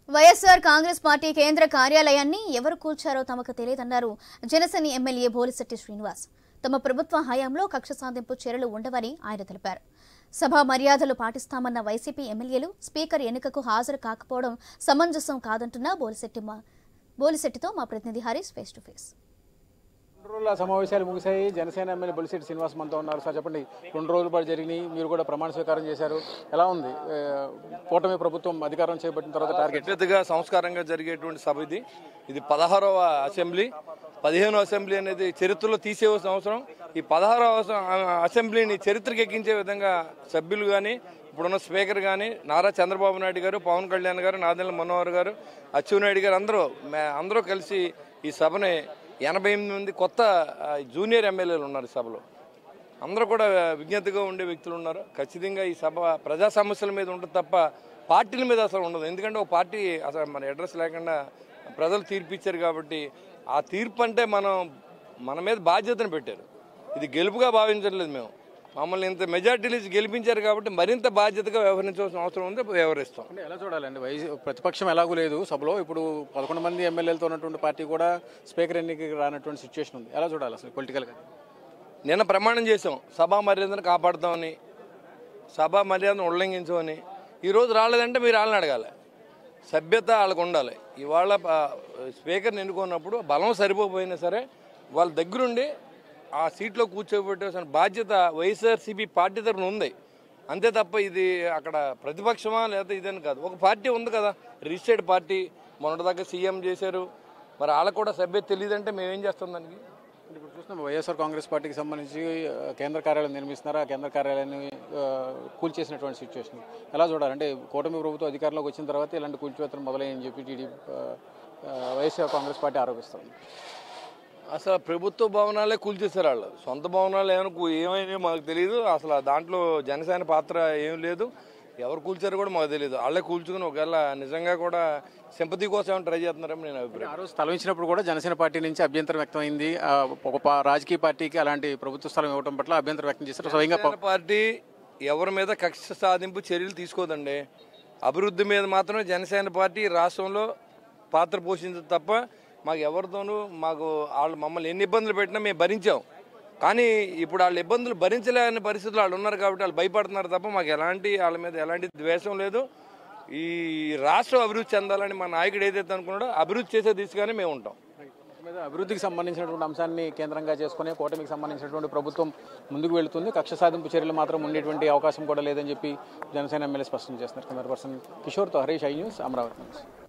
YSR Congress party కేంద్ర కార్యాలయాన్ని ఎవరు కూల్చారో తమకు తెలియదన్నారు జనసేన ఎమ్మెల్యే బోలిశెట్టి శ్రీనివాస్ తమ ప్రభుత్వ హయాంలో కక్ష సాధింపు చర్యలు ఉండవని ఆయన తెలిపారు సభా మర్యాదలు పాటిస్తామన్న వైసీపీ ఎమ్మెల్యేలు స్పీకర్ ఎన్నికకు హాజరు కాకపోవడం సమంజసం కాదంటున్న బోలిశెట్టి మా- బోలిశెట్టితో మా ప్రతినిధి హరీష్ ఫేస్ టు ఫేస్ రెండు రోజుల సమావేశాలు ముగిశాయి జనసేన ఎమ్మెల్యే బొలిశెట్టి శ్రీనివాస్ మనతో ఉన్నారు సార్ చెప్పండి రెండు రోజుల పాటు జరిగినాయి మీరు కూడా ప్రమాణ స్వీకారం చేశారు ఎలా ఉంది ఏ, కూటమి ప్రభుత్వం అధికారం చేపట్టిన తర్వాత టార్గెట్ పెద్దగా సంస్కారంగా జరిగేటువంటి సభ ఇది ఇది పదహారవ అసెంబ్లీ పదిహేనో అసెంబ్లీ అనేది చరిత్రలో తీసేవలసిన అవసరం ఈ పదహారవ అస- అసెంబ్లీని చరిత్రకు ఎక్కించే విధంగా సభ్యులు కానీ ఇప్పుడున్న స్పీకర్ కానీ నారా చంద్రబాబు నాయుడు గారు పవన్ కళ్యాణ్ గారు నాదెళ్ల మనోహర్ గారు అచ్చెన్నాయుడు గారు అందరూ మే- అందరూ కలిసి ఈ సభని ఎనభై ఎనిమిది మంది కొత్త ఆ, జూనియర్ ఎమ్మెల్యేలు ఉన్నారు ఈ సభలో అందరూ కూడా విజ్ఞతగా ఉండే వ్యక్తులు ఉన్నారు ఖచ్చితంగా ఈ సభ ప్రజా సమస్యల మీద ఉంటుంది తప్ప పార్టీల మీద అసలు ఉండదు ఎందుకంటే ఒక పార్టీ అసలు మన అడ్రస్ లేకుండా ప్రజలు తీర్పు ఇచ్చారు కాబట్టి ఆ తీర్పు అంటే మనం మన మీద బాధ్యతను పెట్టారు ఇది గెలుపుగా భావించట్లేదు మేము మమ్మల్ని ఇంత మెజార్టీలు ఇచ్చి గెలిపించారు కాబట్టి మరింత బాధ్యతగా వ్యవహరించవలసిన అవసరం ఉంది వ్యవహరిస్తాం అంటే ఎలా చూడాలండి వైసీ ప్రతిపక్షం ఎలాగూ లేదు సభలో ఇప్పుడు పదకొండు మంది ఎమ్మెల్యేలతో ఉన్నటువంటి పార్టీ కూడా స్పీకర్ ఎన్నికకి రానటువంటి సిచ్యువేషన్ ఉంది ఎలా చూడాలి అసలు పొలిటికల్గా నిన్న ప్రమాణం చేసాం సభా మర్యాదను కాపాడుతామని సభా మర్యాదను ఉల్లంఘించమని ఈరోజు రాలేదంటే మీరు వాళ్ళని అడగాలి సభ్యత వాళ్ళకు ఉండాలి ఇవాళ ఆ, స్పీకర్ని ఎన్నుకున్నప్పుడు బలం సరిపోకపోయినా సరే వాళ్ళ దగ్గరుండి ఆ సీట్లో కూర్చోబెట్టాల్సిన బాధ్యత వైఎస్ఆర్సీపీ పార్టీ తరఫున ఉంది అంతే తప్ప ఇది అక్కడ ప్రతిపక్షమా లేదా ఇదని కాదు ఒక పార్టీ ఉంది కదా రిజిస్టర్డ్ పార్టీ మొన్నటిదాకా సీఎం చేశారు మరి వాళ్ళకు కూడా సభ్యత తెలియదంటే మేమేం చేస్తాం దానికి అంటే ఇప్పుడు చూస్తున్నాం వైఎస్ఆర్ కాంగ్రెస్ పార్టీకి సంబంధించి ఆ, కేంద్ర కార్యాలయం నిర్మిస్తున్నారు ఆ కేంద్ర కార్యాలయాన్ని ఆ, కూల్చేసినటువంటి సిచ్యువేషన్ ఎలా చూడాలి అంటే కూటమి ప్రభుత్వం అధికారంలోకి వచ్చిన తర్వాత ఇలాంటి కూల్చివేతలు మొదలయ్యని చెప్పి టీడీపీ ఆ, ఆ, వైఎస్ఆర్ కాంగ్రెస్ పార్టీ ఆరోపిస్తుంది అసలు ప్రభుత్వ భవనాలే కూల్చేశారు వాళ్ళు సొంత భవనాలు ఏమైనా కూ- ఏమైనా మాకు తెలియదు అసలు దాంట్లో జనసేన పాత్ర ఏం లేదు ఎవరు కూల్చారో కూడా మాకు తెలియదు వాళ్ళే కూల్చుకుని ఒకవేళ నిజంగా కూడా సింపతి కోసం ఏమైనా ట్రై చేస్తున్నారని నేను అభిప్రాయం ఆ రోజు స్థలం ఇచ్చినప్పుడు కూడా జనసేన పార్టీ నుంచి అభ్యంతరం వ్యక్తమైంది ఆ, ఒక పా- రాజకీయ పార్టీకి అలాంటి ప్రభుత్వ స్థలం ఇవ్వడం పట్ల అభ్యంతరం వ్యక్తం చేశారు స్వయంగా ప- జనసేన పార్టీ ఎవరి మీద కక్ష సాధింపు చర్యలు తీసుకోదండి అభివృద్ధి మీద మాత్రమే జనసేన పార్టీ రాష్ట్రంలో పాత్ర పోషించదు తప్ప మాకు ఎవరితోనూ మాకు వాళ్ళు మమ్మల్ని ఎన్ని ఇబ్బందులు పెట్టినా మేము భరించాం కానీ ఇప్పుడు వాళ్ళ ఇబ్బందులు భరించలేని పరిస్థితులు వాళ్ళు ఉన్నారు కాబట్టి వాళ్ళు భయపడుతున్నారు తప్ప మాకు ఎలాంటి వాళ్ళ మీద ఎలాంటి ద్వేషం లేదు ఈ రాష్ట్రం అభివృద్ధి చెందాలని మా నాయకుడు ఏదైతే అనుకున్నాడో అభివృద్ధి చేసే దిశగానే మేము ఉంటాం మొత్తం మీద అభివృద్ధికి సంబంధించినటువంటి అంశాన్ని కేంద్రంగా చేసుకుని కూటమికి సంబంధించినటువంటి ప్రభుత్వం ముందుకు వెళుతుంది కక్ష సాధింపు చర్యలు మాత్రం ఉండేటువంటి అవకాశం కూడా లేదని చెప్పి జనసేన ఎమ్మెల్యే స్పష్టం చేస్తున్నారు కెమెరా పర్సన్ కిషోర్తో హరీష్ ఐ న్యూస్ అమరావతి నుంచి